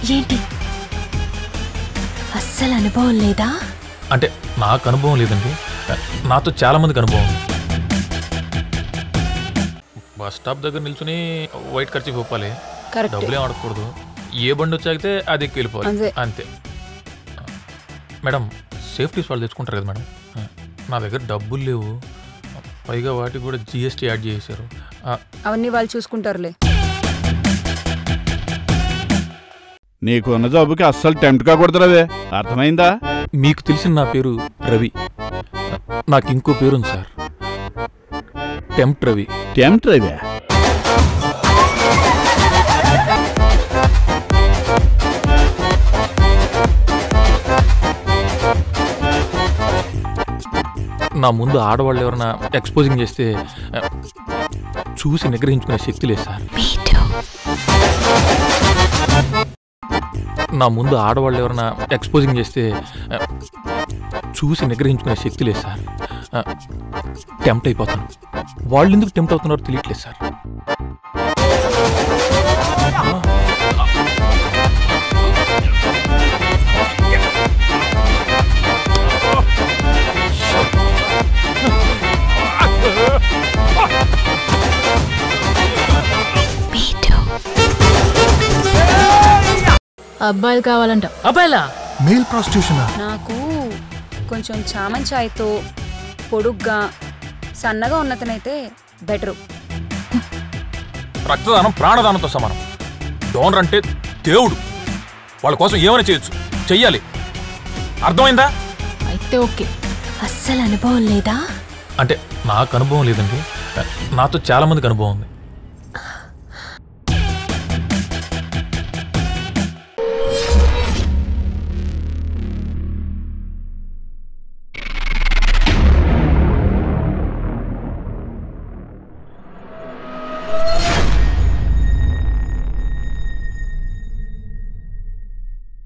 ఏంటి అస్సలు అనుభవం లేదా అంటే నాకు అనుభవం లేదండి నాతో చాలా మందికి అనుభవం ఉంది బస్ స్టాప్ దగ్గర నిల్చుని వైట్ ఖర్చు ఒప్పాలి కరెక్ట్ డబ్బులు ఏం అడగకూడదు ఏ బండి వచ్చాగితే అది ఎక్కి వెళ్ళిపోవాలి అంతే. అంతే మేడం సేఫ్టీస్ వాళ్ళు తెచ్చుకుంటారు కదా మేడం నా దగ్గర డబ్బులు లేవు పైగా వాటికి కూడా జిఎస్టీ యాడ్ చేశారు అవన్నీ వాళ్ళు చూసుకుంటారులే నీకు ఉన్న జాబుకి అస్సలు టెంప్ట్ కాకూడదురావే అర్థమైందా మీకు తెలిసిన నా పేరు రవి నాకు ఇంకో పేరుంది సార్ టెంప్ట్ రవి టెంప్ట్ రవే నా ముందు ఆడవాళ్ళు ఎవరైనా ఎక్స్పోజింగ్ చేస్తే ఆ, చూసి నిగ్రహించుకునే శక్తి లేదు సార్ Me too. నా ముందు ఆడవాళ్ళు ఎవరైనా ఎక్స్పోజింగ్ చేస్తే ఆ, చూసి నిగ్రహించుకునే శక్తి లేదు సార్ టెంప్ట్ అయిపోతాను వాళ్ళు ఎందుకు టెంప్ట్ అవుతున్నారో తెలియట్లేదు సార్ Me too. అబ్బాయిలు కావాలంట అబ్బాయిలా మెయిల్ ప్రాస్టిట్యూషన్ నాకు కొంచెం చామన్ చాయ్తో పొడుగ్గా సన్నగా ఉన్నతనైతే బెటరు రక్తదానం ప్రాణదానంతో సమానం డోనర్ అంటే దేవుడు వాళ్ళ కోసం ఏమైనా చేయొచ్చు చెయ్యాలి అర్థమైందా అయితే ఓకే అస్సలు అనుభవం లేదా అంటే నాకు అనుభవం లేదండి నాతో చాలా మందికి అనుభవం ఉంది